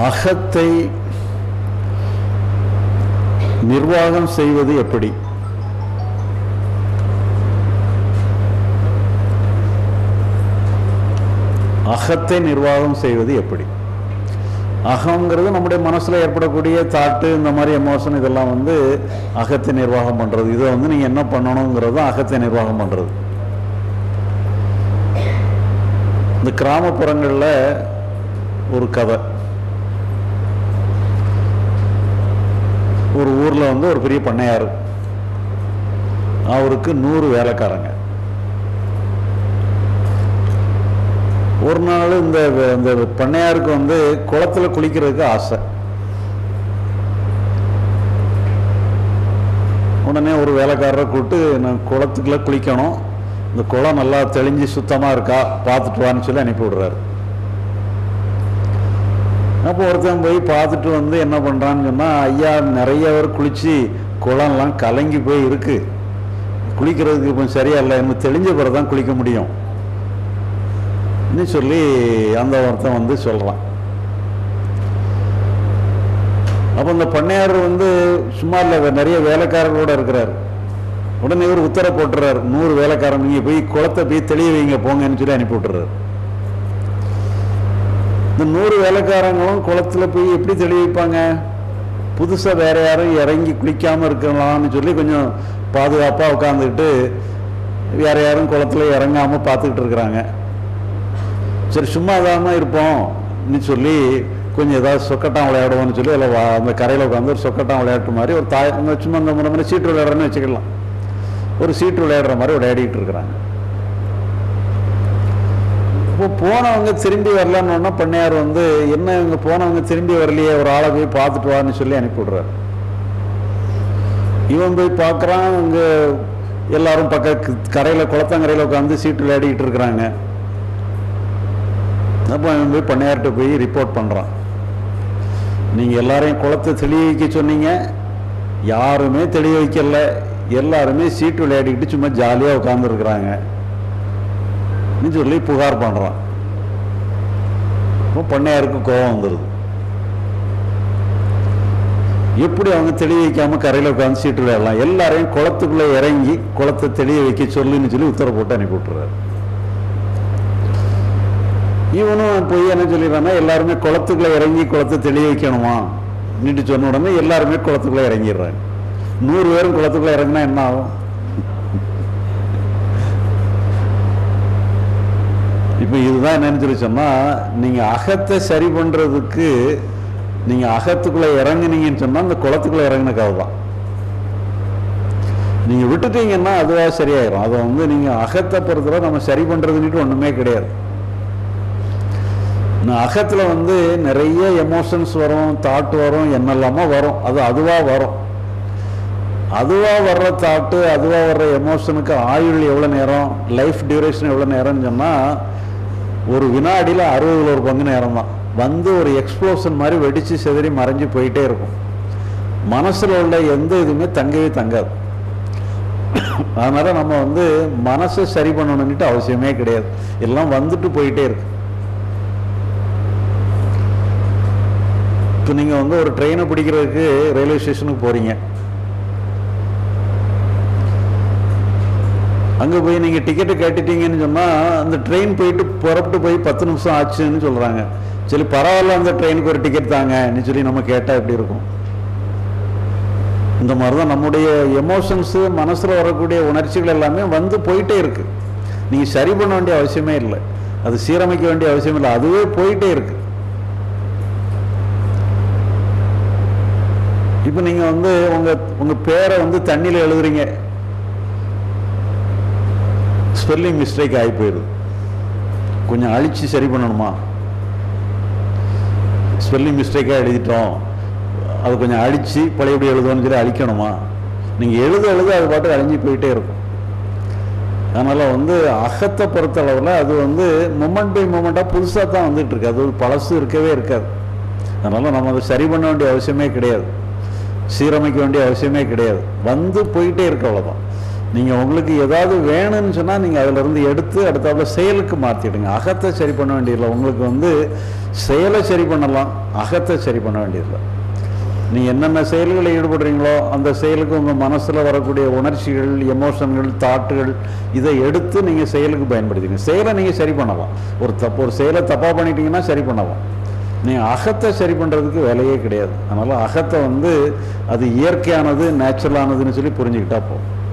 அகத்தை நிர்வாகம் செய்வது எப்படி அகத்தை நிர்வாகம் செய்வது எப்படி அகங்கிறது நம்முடைய மனசுல ஏற்படக்கூடிய தாட்டு இந்த மாதிரி எமோஷன் இதெல்லாம் வந்து அகத்தை நிர்வாகம் பண்றது இதை வந்து நீங்க என்ன பண்ணணுங்கிறது தான் அகத்தை நிர்வாகம் பண்றது இந்த கிராமப்புறங்களில் ஒரு கதை ஒரு ஊர்ல வந்து ஒரு பெரிய பண்ணையார் அவருக்கு நூறு வேலைக்காரங்க ஒரு நாள் இந்த இந்த பண்ணையாருக்கு வந்து குளத்துல குளிக்கிறதுக்கு ஆசை உடனே ஒரு வேலைக்காரரை கூப்பிட்டு நான் குளத்துக்குள்ள குளிக்கணும் இந்த குளம் நல்லா தெளிஞ்சு சுத்தமா இருக்கா பார்த்துட்டு வான்னு சொல்லி அனுப்பி விடுறாரு அப்போ ஒருத்தன் போய் பார்த்துட்டு வந்து என்ன பண்றான்னு சொன்னா ஐயா நிறைய பேர் குளிச்சு குளம்லாம் கலங்கி போய் இருக்கு குளிக்கிறதுக்கு இப்போ சரியா இல்லை இன்னும் தெளிஞ்ச பிறகு தான் குளிக்க முடியும் ன்னு சொல்லி அந்த ஒருத்தன் வந்து சொல்றான் அப்போ இந்த பண்ணையார் வந்து சும்மா இல்லை நிறைய வேலைக்காரர்களோட இருக்கிறார் உடனே இவர் உத்தரவு போட்டுறாரு நூறு வேலைக்காரன் நீங்க போய் குளத்தை போய் தெளிய வைங்க போங்கன்னு சொல்லி அனுப்பி விட்டுறாரு இந்த நூறு வேலைக்காரங்களும் குளத்துல போய் எப்படி தெளிய வைப்பாங்க புதுசா வேற யாரும் இறங்கி குளிக்காம இருக்கலாம்னு சொல்லி கொஞ்சம் பாதுகாப்பா உட்காந்துக்கிட்டு வேற யாரும் குளத்துல இறங்காம பார்த்துக்கிட்டு இருக்கிறாங்க சரி சும்மா இதாம இருப்போம்னு சொல்லி கொஞ்சம் ஏதாவது சொக்கட்டான் விளையாடுவோம்னு சொல்லி அதில் அந்த கரையில் உட்காந்து ஒரு சொக்கட்டான் விளையாட்டு மாதிரி ஒரு தாய் இந்த சும்மா இந்த முறை மாதிரி சீட்டு விளையாடுறேன்னு வச்சுக்கலாம் ஒரு சீட்டு விளையாடுற மாதிரி விளையாடிட்டு இருக்கிறாங்க இப்போ போனவங்க திரும்பி வரலன்னு பண்ணையார் வந்து என்ன இவங்க போனவங்க திரும்பி வரலையே ஒரு ஆளை போய் பார்த்துட்டு வான்னு சொல்லி அனுப்பி விடுறாரு இவன் போய் பார்க்குறான் இங்க எல்லாரும் பக்க கரையில் குளத்தங்கரையில் உட்காந்து சீட்டு விளையாடிக்கிட்டு இருக்கிறாங்க அப்போ அவன் போய் பண்ணையார்கிட்ட போய் ரிப்போர்ட் பண்ணுறான் நீங்கள் எல்லாரையும் குளத்தை தெளிய வைக்க சொன்னீங்க யாருமே தெளிய வைக்கல எல்லாருமே சீட்டு விளையாடிக்கிட்டு சும்மா ஜாலியாக உட்காந்துருக்குறாங்க சொல்லி புகார் பண்ணுறான் இப்போ பண்ணையாருக்கு கோபம் வந்துடுது எப்படி அவங்க தெளிய வைக்காம கரையில் உட்காந்து சீட்டு விளையாடலாம் எல்லாரையும் குளத்துக்குள்ளே இறங்கி குளத்தை தெளிய வைக்க சொல்லுன்னு சொல்லி உத்தரவு போட்டு அனுப்பி விட்டுறாரு இவனும் போய் என்ன சொல்லிடுறான்னா எல்லாருமே குளத்துக்குள்ள இறங்கி குளத்தை தெளிய வைக்கணுமா நீட்டு சொன்ன உடனே எல்லாருமே குளத்துக்குள்ள இறங்கிடுறாங்க நூறு பேரும் குளத்துக்குள்ள இறங்கினா என்ன ஆகும் இப்போ இதுதான் என்னன்னு சொல்லி சொன்னா நீங்க அகத்தை சரி பண்றதுக்கு நீங்க அகத்துக்குள்ள இறங்குனீங்கன்னு சொன்னா அந்த குளத்துக்குள்ள இறங்கின கதை தான் நீங்க விட்டுட்டீங்கன்னா அதுவா சரியாயிரும் அதை வந்து நீங்க அகத்தை பொறுத்தவரை நம்ம சரி பண்றதுன்னுட்டு ஒண்ணுமே கிடையாது நான் அகத்துல வந்து நிறைய எமோஷன்ஸ் வரும் தாட் வரும் என்னெல்லாமோ வரும் அது அதுவா வரும் அதுவா வர்ற தாட்டு அதுவா வர்ற எமோஷனுக்கு ஆயுள் எவ்வளவு நேரம் லைஃப் டியூரேஷன் எவ்வளவு நேரம்னு சொன்னா ஒரு வினாடியில அறுபதுல ஒரு பங்கு நேரம் தான் வந்து ஒரு எக்ஸ்ப்ளோஷன் மாதிரி வெடிச்சு செதறி மறைஞ்சு போயிட்டே இருக்கும் மனசுல உள்ள எந்த இதுவுமே தங்கவே தங்காது அதனால நம்ம வந்து மனசை சரி பண்ணணும்னுட்டு அவசியமே கிடையாது எல்லாம் வந்துட்டு போயிட்டே இருக்கு இப்போ நீங்கள் வந்து ஒரு ட்ரெயினை பிடிக்கிறதுக்கு ரயில்வே ஸ்டேஷனுக்கு போகிறீங்க அங்கே போய் நீங்கள் டிக்கெட்டு கேட்டுட்டீங்கன்னு சொன்னால் அந்த ட்ரெயின் போயிட்டு புறப்பட்டு போய் பத்து நிமிஷம் ஆச்சுன்னு சொல்கிறாங்க சரி பரவாயில்ல அந்த ட்ரெயினுக்கு ஒரு டிக்கெட் தாங்கன்னு சொல்லி நம்ம கேட்டால் எப்படி இருக்கும் இந்த மாதிரி தான் நம்முடைய எமோஷன்ஸு மனசில் வரக்கூடிய உணர்ச்சிகள் எல்லாமே வந்து போயிட்டே இருக்கு நீங்கள் சரி பண்ண வேண்டிய அவசியமே இல்லை அது சீரமைக்க வேண்டிய அவசியம் இல்லை அதுவே போயிட்டே இருக்கு இப்போ நீங்கள் வந்து உங்கள் உங்கள் பேரை வந்து தண்ணியில் எழுதுறீங்க ஸ்பெல்லிங் மிஸ்டேக் ஆகி போயிடுது கொஞ்சம் அழிச்சு சரி பண்ணணுமா ஸ்பெல்லிங் மிஸ்டேக்காக எழுதிட்டோம் அது கொஞ்சம் அழிச்சு பழையபடி எழுதணும்னு சொல்லி அழிக்கணுமா நீங்கள் எழுத எழுத அது பாட்டு அழிஞ்சு போயிட்டே இருக்கும் அதனால் வந்து அகத்தை பொறுத்த அளவில் அது வந்து மொமெண்ட் பை மொமெண்ட்டாக புதுசாக தான் வந்துட்டு இருக்கு அது பழசு இருக்கவே இருக்காது அதனால் நம்ம அதை சரி பண்ண வேண்டிய அவசியமே கிடையாது சீரமைக்க வேண்டிய அவசியமே கிடையாது வந்து போயிட்டே இருக்கு அவ்வளோதான் நீங்கள் உங்களுக்கு ஏதாவது வேணும்னு சொன்னால் நீங்கள் அதிலிருந்து எடுத்து அடுத்தாப்புல செயலுக்கு மாற்றிடுங்க அகத்தை சரி பண்ண வேண்டியதில்லை உங்களுக்கு வந்து செயலை சரி பண்ணலாம் அகத்தை சரி பண்ண வேண்டியதில்லை நீங்கள் என்னென்ன செயல்களில் ஈடுபடுறீங்களோ அந்த செயலுக்கு உங்கள் மனசில் வரக்கூடிய உணர்ச்சிகள் எமோஷன்கள் தாட்டுகள் இதை எடுத்து நீங்கள் செயலுக்கு பயன்படுத்திங்க செயலை நீங்கள் சரி பண்ணலாம் ஒரு தப்பு ஒரு செயலை தப்பாக பண்ணிட்டீங்கன்னா சரி பண்ணலாம் நீங்கள் அகத்தை சரி பண்ணுறதுக்கு வேலையே கிடையாது அதனால் அகத்தை வந்து அது இயற்கையானது நேச்சுரலானதுன்னு சொல்லி புரிஞ்சுக்கிட்டா போதும்